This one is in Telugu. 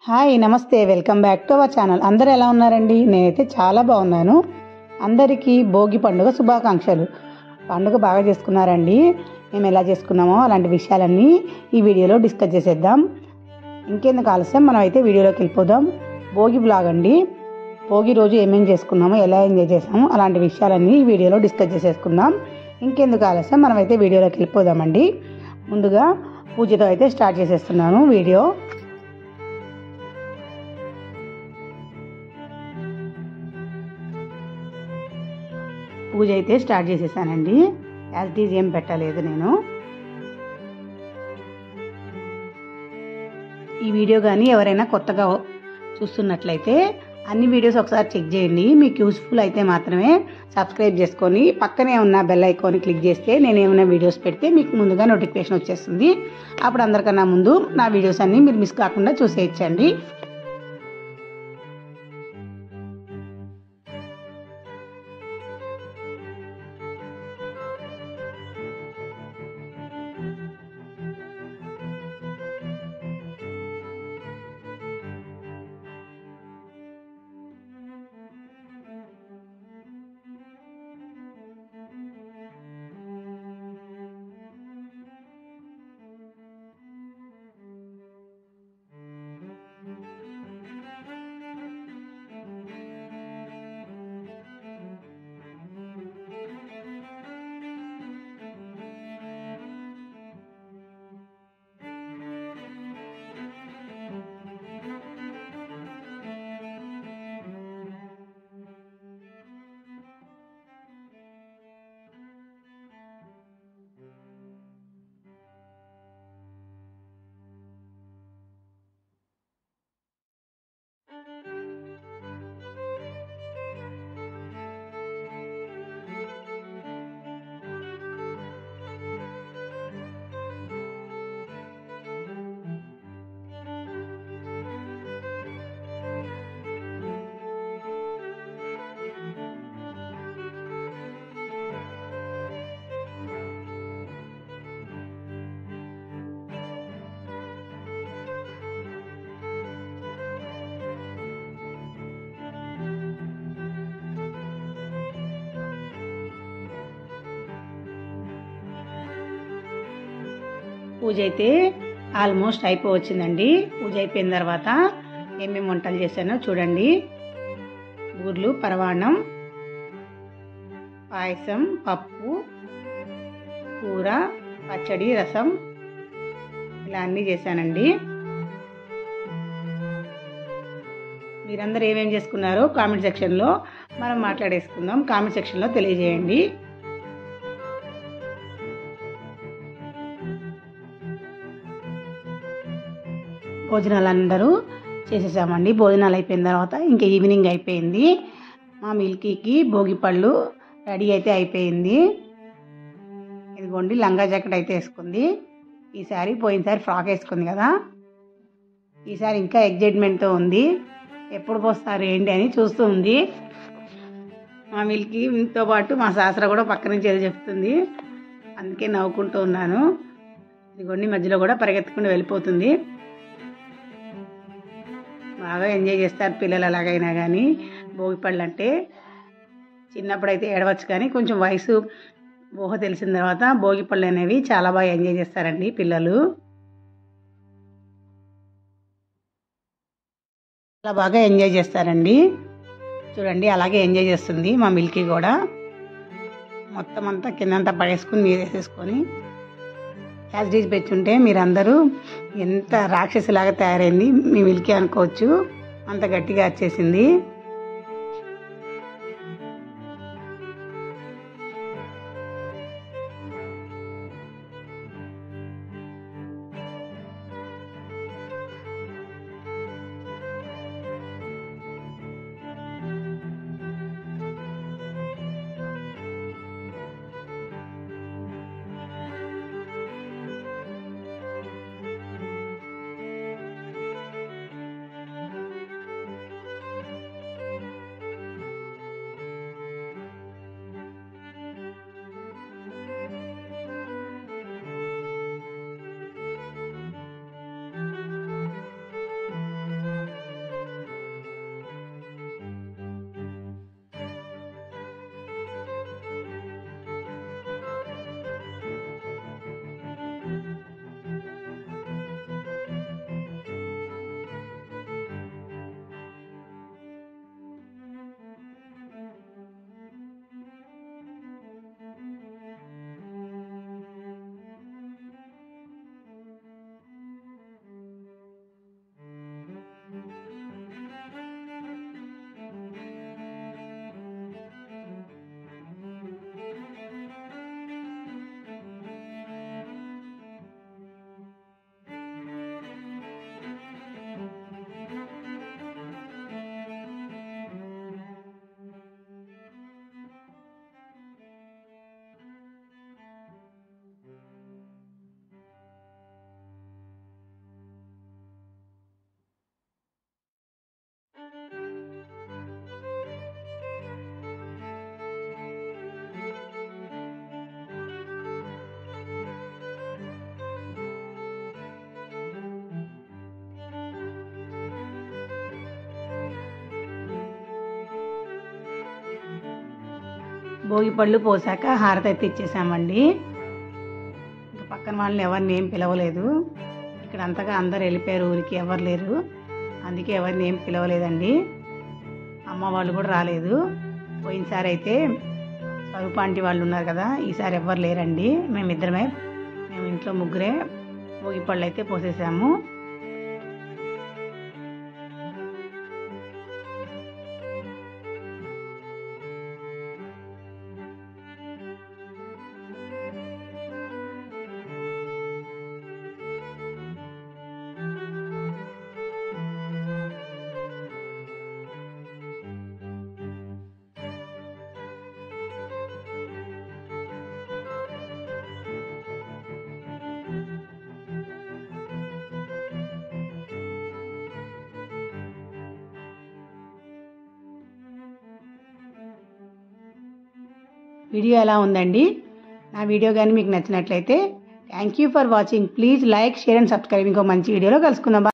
హాయ్ నమస్తే welcome back to our channel అందరు ఎలా ఉన్నారండి నేనైతే చాలా బాగున్నాను అందరికీ భోగి పండుగ శుభాకాంక్షలు పండుగ బాగా చేసుకున్నారండి మేము ఎలా చేసుకున్నామో అలాంటి విషయాలన్నీ ఈ వీడియోలో డిస్కస్ చేసేద్దాం ఇంకెందుకు ఆలస్యం మనం అయితే వీడియోలోకి వెళ్ళిపోదాం భోగి బ్లాగ్ అండి భోగి రోజు ఏమేమి చేసుకున్నామో ఎలా ఎంజాయ్ చేసామో అలాంటి విషయాలన్నీ ఈ వీడియోలో డిస్కస్ చేసేసుకుందాం ఇంకెందుకు ఆలస్యం మనం అయితే వీడియోలోకి వెళ్ళిపోదామండి ముందుగా పూజతో అయితే స్టార్ట్ చేసేస్తున్నాను వీడియో పూజ అయితే స్టార్ట్ చేసేసానండి యాజ్ ఇట్ ఈజ్ ఏం పెట్టలేదు నేను ఈ వీడియో కానీ ఎవరైనా కొత్తగా చూస్తున్నట్లయితే అన్ని వీడియోస్ ఒకసారి చెక్ చేయండి మీకు యూస్ఫుల్ అయితే మాత్రమే సబ్స్క్రైబ్ చేసుకొని పక్కనే ఉన్న బెల్ ఐకాన్ క్లిక్ చేస్తే నేను ఏమైనా వీడియోస్ పెడితే మీకు ముందుగా నోటిఫికేషన్ వచ్చేస్తుంది అప్పుడు అందరికన్నా ముందు నా వీడియోస్ అన్నీ మీరు మిస్ కాకుండా చూసేయచ్చండి పూజ అయితే ఆల్మోస్ట్ అయిపోవచ్చిందండి పూజ అయిపోయిన తర్వాత ఏమేమి వంటలు చేశానో చూడండి బూర్లు పరవాణం పాయసం పప్పు కూర పచ్చడి రసం ఇలా అన్నీ చేశానండి మీరందరూ ఏమేమి చేసుకున్నారో కామెంట్ సెక్షన్లో మనం మాట్లాడేసుకుందాం కామెంట్ సెక్షన్లో తెలియజేయండి భోజనాలు అందరూ చేసేసామండి భోజనాలు అయిపోయిన తర్వాత ఇంకా ఈవినింగ్ అయిపోయింది మా మిల్కీకి భోగి పళ్ళు రెడీ అయితే అయిపోయింది ఇదిగోండి లంగా జాకెట్ అయితే వేసుకుంది ఈసారి పోయినసారి ఫ్రాక్ వేసుకుంది కదా ఈసారి ఇంకా ఎగ్జైట్మెంట్తో ఉంది ఎప్పుడు పోస్తారు ఏంటి అని చూస్తూ ఉంది మా మిల్కీతో పాటు మా శాస్త్ర కూడా పక్క నుంచి ఏదో చెప్తుంది అందుకే నవ్వుకుంటూ ఉన్నాను ఇదిగోండి మధ్యలో కూడా పరిగెత్తుకుంటూ వెళ్ళిపోతుంది బాగా ఎంజాయ్ చేస్తారు పిల్లలు ఎలాగైనా కానీ భోగి పళ్ళు అంటే చిన్నప్పుడైతే ఏడవచ్చు కానీ కొంచెం వయసు ఊహ తెలిసిన తర్వాత భోగి పళ్ళు అనేవి చాలా బాగా ఎంజాయ్ చేస్తారండి పిల్లలు చాలా బాగా ఎంజాయ్ చేస్తారండి చూడండి అలాగే ఎంజాయ్ చేస్తుంది మా మిల్కీ కూడా మొత్తం అంతా కిందంతా పడేసుకుని మీరు వేసేసుకొని యాజ్ డీజ్ పెట్టుంటే మీరందరూ ఎంత రాక్షసిలాగా తయారైంది మీ మిల్కీ అనుకోవచ్చు అంత గట్టిగా వచ్చేసింది భోగి పళ్ళు పోసాక హారతి అయితే ఇచ్చేసామండి ఇంకా పక్కన వాళ్ళని ఎవరిని ఏం పిలవలేదు ఇక్కడ అంతగా అందరు వెళ్ళిపోయారు ఊరికి ఎవరు లేరు అందుకే ఎవరిని ఏం పిలవలేదండి అమ్మ వాళ్ళు కూడా రాలేదు పోయినసారి అయితే స్వరూప ఆంటీ వాళ్ళు ఉన్నారు కదా ఈసారి ఎవ్వరు లేరండి మేమిద్దరమే మేము ఇంట్లో ముగ్గురే భోగి పళ్ళు అయితే పోసేసాము వీడియో ఎలా ఉందండి నా వీడియో కానీ మీకు నచ్చినట్లయితే thank you for watching please like share and subscribe ఇంకో మంచి వీడియోలో కలుసుకుందాం